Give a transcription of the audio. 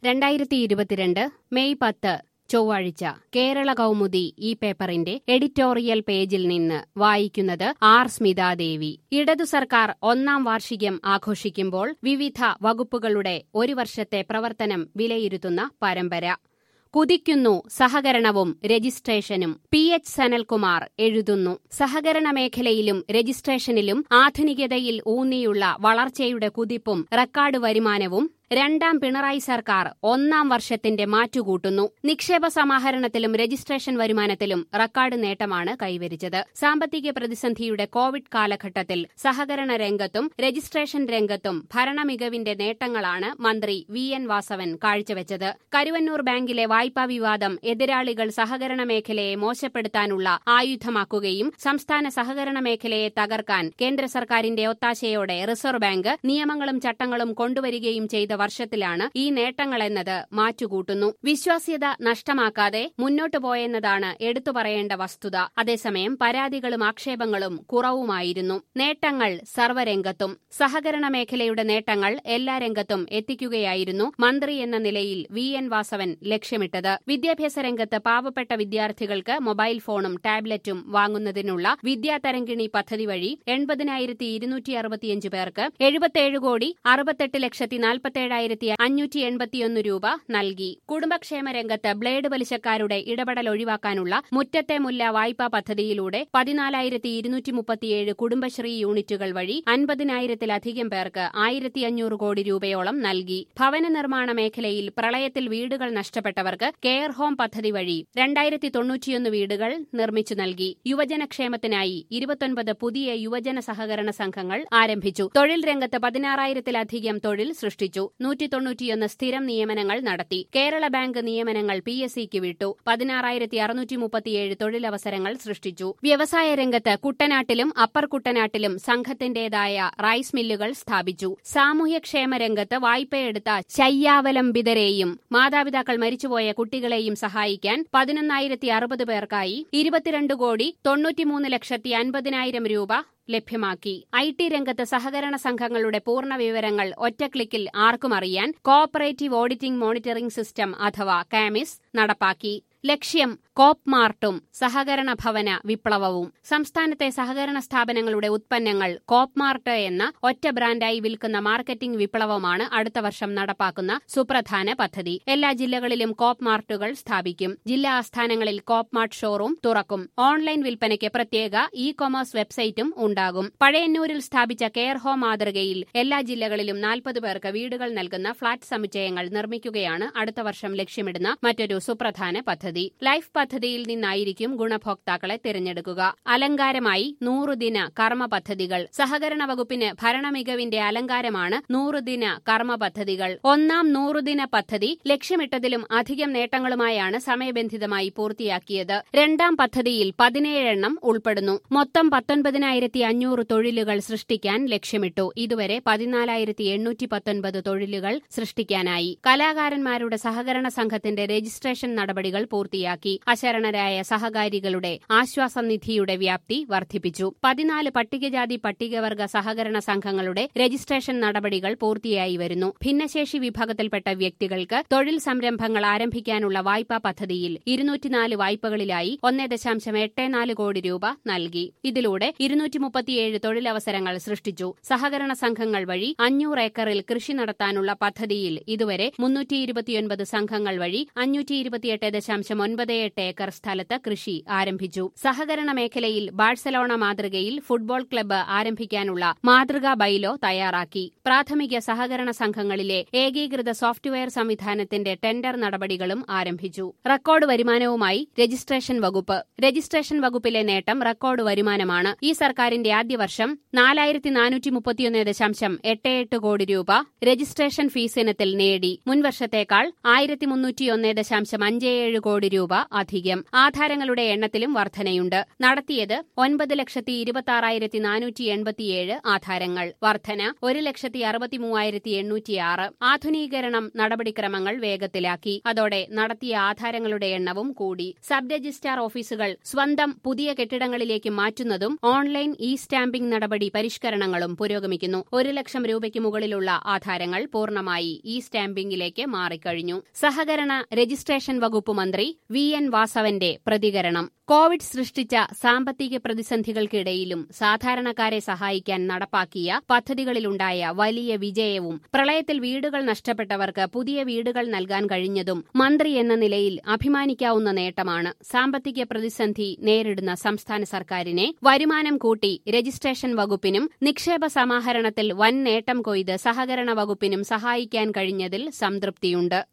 രണ്ടായിരത്തി ഇരുപത്തിരണ്ട് മെയ് പത്ത് ചൊവ്വാഴ്ച കേരള കൗമുദി ഈ പേപ്പറിന്റെ എഡിറ്റോറിയൽ പേജിൽ നിന്ന് വായിക്കുന്നത് ആർ സ്മിതാദേവി ഇടതു സർക്കാർ ഒന്നാം വാർഷികം ആഘോഷിക്കുമ്പോൾ വിവിധ വകുപ്പുകളുടെ ഒരു വർഷത്തെ പ്രവർത്തനം വിലയിരുത്തുന്ന പരമ്പര കുതിക്കുന്നു സഹകരണവും രജിസ്ട്രേഷനും പി എച്ച് സനൽകുമാർ എഴുതുന്നു സഹകരണ മേഖലയിലും രജിസ്ട്രേഷനിലും ആധുനികതയിൽ ഊന്നിയുള്ള വളർച്ചയുടെ കുതിപ്പും റെക്കോർഡ് വരുമാനവും രണ്ടാം പിണറായി സർക്കാർ ഒന്നാം വർഷത്തിന്റെ മാറ്റുകൂട്ടുന്നു നിക്ഷേപ സമാഹരണത്തിലും രജിസ്ട്രേഷൻ വരുമാനത്തിലും റെക്കോർഡ് നേട്ടമാണ് കൈവരിച്ചത് സാമ്പത്തിക പ്രതിസന്ധിയുടെ കോവിഡ് കാലഘട്ടത്തിൽ സഹകരണ രംഗത്തും രജിസ്ട്രേഷൻ രംഗത്തും ഭരണമികവിന്റെ നേട്ടങ്ങളാണ് മന്ത്രി വി എൻ വാസവൻ കാഴ്ചവെച്ചത് കരുവന്നൂർ ബാങ്കിലെ വായ്പാ വിവാദം എതിരാളികൾ സഹകരണ മേഖലയെ മോശപ്പെടുത്താനുള്ള ആയുധമാക്കുകയും സംസ്ഥാന സഹകരണ മേഖലയെ തകർക്കാൻ കേന്ദ്ര സർക്കാരിന്റെ ഒത്താശയോടെ റിസർവ് ബാങ്ക് നിയമങ്ങളും ചട്ടങ്ങളും കൊണ്ടുവരികയും ചെയ്ത വർഷത്തിലാണ് ഈ നേട്ടങ്ങളെന്നത് മാറ്റുകൂട്ടുന്നു വിശ്വാസ്യത നഷ്ടമാക്കാതെ മുന്നോട്ടു പോയെന്നതാണ് എടുത്തു പറയേണ്ട വസ്തുത അതേസമയം പരാതികളും ആക്ഷേപങ്ങളും കുറവുമായിരുന്നു നേട്ടങ്ങൾ സർവ്വരംഗത്തും സഹകരണ മേഖലയുടെ നേട്ടങ്ങൾ എല്ലാ രംഗത്തും എത്തിക്കുകയായിരുന്നു മന്ത്രി എന്ന നിലയിൽ വി എൻ വാസവൻ ലക്ഷ്യമിട്ടത് വിദ്യാഭ്യാസ രംഗത്ത് പാവപ്പെട്ട വിദ്യാർത്ഥികൾക്ക് മൊബൈൽ ഫോണും ടാബ്ലറ്റും വാങ്ങുന്നതിനുള്ള വിദ്യാതരംഗിണി പദ്ധതി വഴി എൺപതിനായിരത്തി ഇരുന്നൂറ്റി അറുപത്തിയഞ്ച് പേർക്ക് എഴുപത്തിയേഴ് കോടി അറുപത്തെട്ട് ലക്ഷത്തി നാൽപ്പത്തേഴായിരത്തി അഞ്ഞൂറ്റി എൺപത്തിയൊന്ന് രൂപ നൽകി കുടുംബക്ഷേമ രംഗത്ത് ബ്ലേഡ് പലിശക്കാരുടെ ഇടപെടൽ ഒഴിവാക്കാനുള്ള മുറ്റത്തെ മുല്ല വായ്പാ പദ്ധതിയിലൂടെ പതിനാലായിരത്തി ഇരുന്നൂറ്റി മുപ്പത്തിയേഴ് കുടുംബശ്രീ യൂണിറ്റുകൾ വഴി അൻപതിനായിരത്തിലധികം പേർക്ക് ആയിരത്തി അഞ്ഞൂറ് കോടി രൂപയോളം നൽകി ഭവന നിർമ്മാണ മേഖലയിൽ പ്രളയത്തിൽ വീടുകൾ നഷ്ടപ്പെട്ടവർക്ക് കെയർ ഹോം പദ്ധതി വഴി രണ്ടായിരത്തി തൊണ്ണൂറ്റിയൊന്ന് വീടുകൾ നിർമ്മിച്ചു നൽകി യുവജനക്ഷേമത്തിനായി ഇരുപത്തൊൻപത് പുതിയ യുവജന സഹകരണ സംഘങ്ങൾ ആരംഭിച്ചു തൊഴിൽ രംഗത്ത് പതിനാറായിരത്തിലധികം തൊഴിൽ സൃഷ്ടിച്ചു നൂറ്റി തൊണ്ണൂറ്റിയൊന്ന് സ്ഥിരം നിയമനങ്ങൾ നടത്തി കേരള ബാങ്ക് നിയമനങ്ങൾ പി എസ് സിക്ക് വിട്ടു പതിനാറായിരത്തി അറുന്നൂറ്റി മുപ്പത്തിയേഴ് തൊഴിലവസരങ്ങൾ സൃഷ്ടിച്ചു വ്യവസായ രംഗത്ത് കുട്ടനാട്ടിലും അപ്പർ കുട്ടനാട്ടിലും സംഘത്തിന്റേതായ റൈസ് മില്ലുകൾ സ്ഥാപിച്ചു സാമൂഹ്യക്ഷേമ രംഗത്ത് വായ്പയെടുത്ത ശയ്യാവലംബിതരെയും മാതാപിതാക്കൾ മരിച്ചുപോയ കുട്ടികളെയും സഹായിക്കാൻ പതിനൊന്നായിരത്തി അറുപത് പേർക്കായി ഇരുപത്തിരണ്ട് കോടി തൊണ്ണൂറ്റിമൂന്ന് ലക്ഷത്തി അൻപതിനായിരം രൂപ ലഭ്യമാക്കി ഐ ടി രംഗത്ത് സഹകരണ സംഘങ്ങളുടെ പൂർണ്ണ വിവരങ്ങൾ ഒറ്റ ക്ലിക്കിൽ ആർക്കും അറിയാൻ കോഓപ്പറേറ്റീവ് ഓഡിറ്റിംഗ് മോണിറ്ററിംഗ് സിസ്റ്റം അഥവാ കാമിസ് നടപ്പാക്കി ലക്ഷ്യം കോപ്പ് മാർട്ടും സഹകരണ ഭവന വിപ്ലവവും സംസ്ഥാനത്തെ സഹകരണ സ്ഥാപനങ്ങളുടെ ഉത്പന്നങ്ങൾ കോപ്പ് മാർട്ട് എന്ന ഒറ്റ ബ്രാൻഡായി വിൽക്കുന്ന മാർക്കറ്റിംഗ് വിപ്ലവമാണ് അടുത്ത വർഷം നടപ്പാക്കുന്ന സുപ്രധാന പദ്ധതി എല്ലാ ജില്ലകളിലും കോപ്പ് മാർട്ടുകൾ സ്ഥാപിക്കും ജില്ലാ ആസ്ഥാനങ്ങളിൽ കോപ്പ് മാർട്ട് ഷോറൂം തുറക്കും ഓൺലൈൻ വിൽപ്പനയ്ക്ക് പ്രത്യേക ഇ കൊമേഴ്സ് വെബ്സൈറ്റും ഉണ്ടാകും പഴയന്നൂരിൽ സ്ഥാപിച്ച കെയർ ഹോം മാതൃകയിൽ എല്ലാ ജില്ലകളിലും നാൽപ്പത് പേർക്ക് വീടുകൾ നൽകുന്ന ഫ്ളാറ്റ് സമുച്ചയങ്ങൾ നിർമ്മിക്കുകയാണ് അടുത്ത വർഷം ലക്ഷ്യമിടുന്ന മറ്റൊരു സുപ്രധാന പദ്ധതി ലൈഫ് പദ്ധതിയിൽ നിന്നായിരിക്കും ഗുണഭോക്താക്കളെ തിരഞ്ഞെടുക്കുക അലങ്കാരമായി നൂറുദിന കർമ്മ പദ്ധതികൾ സഹകരണ വകുപ്പിന് ഭരണമികവിന്റെ അലങ്കാരമാണ് നൂറുദിന കർമ്മ പദ്ധതികൾ ഒന്നാം നൂറുദിന പദ്ധതി ലക്ഷ്യമിട്ടതിലും അധികം നേട്ടങ്ങളുമായാണ് സമയബന്ധിതമായി പൂർത്തിയാക്കിയത് രണ്ടാം പദ്ധതിയിൽ പതിനേഴെണ്ണം ഉൾപ്പെടുന്നു മൊത്തം പത്തൊൻപതിനായിരത്തി അഞ്ഞൂറ് തൊഴിലുകൾ സൃഷ്ടിക്കാൻ ലക്ഷ്യമിട്ടു ഇതുവരെ പതിനാലായിരത്തി എണ്ണൂറ്റി പത്തൊൻപത് തൊഴിലുകൾ സൃഷ്ടിക്കാനായി കലാകാരന്മാരുടെ സഹകരണ സംഘത്തിന്റെ രജിസ്ട്രേഷൻ നടപടികൾ പൂർത്തിയാക്കി അശരണരായ സഹകാരികളുടെ ആശ്വാസനിധിയുടെ വ്യാപ്തി വർദ്ധിപ്പിച്ചു പതിനാല് പട്ടികജാതി പട്ടികവർഗ സഹകരണ സംഘങ്ങളുടെ രജിസ്ട്രേഷൻ നടപടികൾ പൂർത്തിയായി വരുന്നു ഭിന്നശേഷി വിഭാഗത്തിൽപ്പെട്ട വ്യക്തികൾക്ക് തൊഴിൽ സംരംഭങ്ങൾ ആരംഭിക്കാനുള്ള വായ്പാ പദ്ധതിയിൽ ഇരുന്നൂറ്റിനാല് വായ്പകളിലായി ഒന്നേ ദശാംശം എട്ട് നാല് കോടി രൂപ നൽകി ഇതിലൂടെ ഇരുന്നൂറ്റി മുപ്പത്തിയേഴ് തൊഴിലവസരങ്ങൾ സൃഷ്ടിച്ചു സഹകരണ സംഘങ്ങൾ വഴി അഞ്ഞൂറ് ഏക്കറിൽ കൃഷി നടത്താനുള്ള പദ്ധതിയിൽ ഇതുവരെ മുന്നൂറ്റി ഇരുപത്തിയൊൻപത് സംഘങ്ങൾ വഴി അഞ്ഞൂറ്റി ഇരുപത്തിയെട്ട് ദശാംശം ഒൻപത് എട്ട് ഏക്കർ സ്ഥലത്ത് കൃഷി ആരംഭിച്ചു സഹകരണ മേഖലയിൽ ബാഴ്സലോണ മാതൃകയിൽ ഫുട്ബോൾ ക്ലബ്ബ് ആരംഭിക്കാനുള്ള മാതൃകാ ബൈലോ തയ്യാറാക്കി പ്രാഥമിക സഹകരണ സംഘങ്ങളിലെ ഏകീകൃത സോഫ്റ്റ്വെയർ സംവിധാനത്തിന്റെ ടെൻഡർ നടപടികളും ആരംഭിച്ചു റെക്കോർഡ് വരുമാനവുമായി രജിസ്ട്രേഷൻ വകുപ്പ് രജിസ്ട്രേഷൻ വകുപ്പിലെ നേട്ടം റെക്കോർഡ് വരുമാനമാണ് ഈ സർക്കാരിന്റെ ആദ്യ വർഷം നാലായിരത്തി നാനൂറ്റി മുപ്പത്തിയൊന്ന് ദശാംശം എട്ട് എട്ട് കോടി രൂപ രജിസ്ട്രേഷൻ ഫീസ് ഇനത്തിൽ നേടി മുൻവർഷത്തേക്കാൾ ആയിരത്തി മുന്നൂറ്റിയൊന്ന് ദശാംശം അഞ്ച് ഏഴ് കോടി കോടി രൂപ അധികം ആധാരങ്ങളുടെ എണ്ണത്തിലും വർധനയുണ്ട് നടത്തിയത് ഒൻപത് ലക്ഷത്തി ഇരുപത്തി ആറായിരത്തി നാനൂറ്റി എൺപത്തിയേഴ് ആധാരങ്ങൾ വർധന ഒരു ലക്ഷത്തി അറുപത്തി മൂവായിരത്തി എണ്ണൂറ്റിയാറ് ആധുനീകരണം നടപടിക്രമങ്ങൾ വേഗത്തിലാക്കി അതോടെ നടത്തിയ ആധാരങ്ങളുടെ എണ്ണവും കൂടി സബ് രജിസ്ട്രാർ ഓഫീസുകൾ സ്വന്തം പുതിയ കെട്ടിടങ്ങളിലേക്ക് മാറ്റുന്നതും ഓൺലൈൻ ഇ സ്റ്റാമ്പിംഗ് നടപടി പരിഷ്കരണങ്ങളും പുരോഗമിക്കുന്നു ഒരു ലക്ഷം രൂപയ്ക്ക് മുകളിലുള്ള ആധാരങ്ങൾ പൂർണ്ണമായി ഇ സ്റ്റാമ്പിംഗിലേക്ക് മാറിക്കഴിഞ്ഞു സഹകരണ രജിസ്ട്രേഷൻ വകുപ്പ് മന്ത്രി വി എൻ വാസവന്റെ പ്രതികരണം കോവിഡ് സൃഷ്ടിച്ച സാമ്പത്തിക പ്രതിസന്ധികൾക്കിടയിലും സാധാരണക്കാരെ സഹായിക്കാൻ നടപ്പാക്കിയ പദ്ധതികളിലുണ്ടായ വലിയ വിജയവും പ്രളയത്തിൽ വീടുകൾ നഷ്ടപ്പെട്ടവർക്ക് പുതിയ വീടുകൾ നൽകാൻ കഴിഞ്ഞതും മന്ത്രി എന്ന നിലയിൽ അഭിമാനിക്കാവുന്ന നേട്ടമാണ് സാമ്പത്തിക പ്രതിസന്ധി നേരിടുന്ന സംസ്ഥാന സർക്കാരിനെ വരുമാനം കൂട്ടി രജിസ്ട്രേഷൻ വകുപ്പിനും നിക്ഷേപ സമാഹരണത്തിൽ വൻ നേട്ടം കൊയ്ത് സഹകരണ വകുപ്പിനും സഹായിക്കാൻ കഴിഞ്ഞതിൽ സംതൃപ്തിയുണ്ട്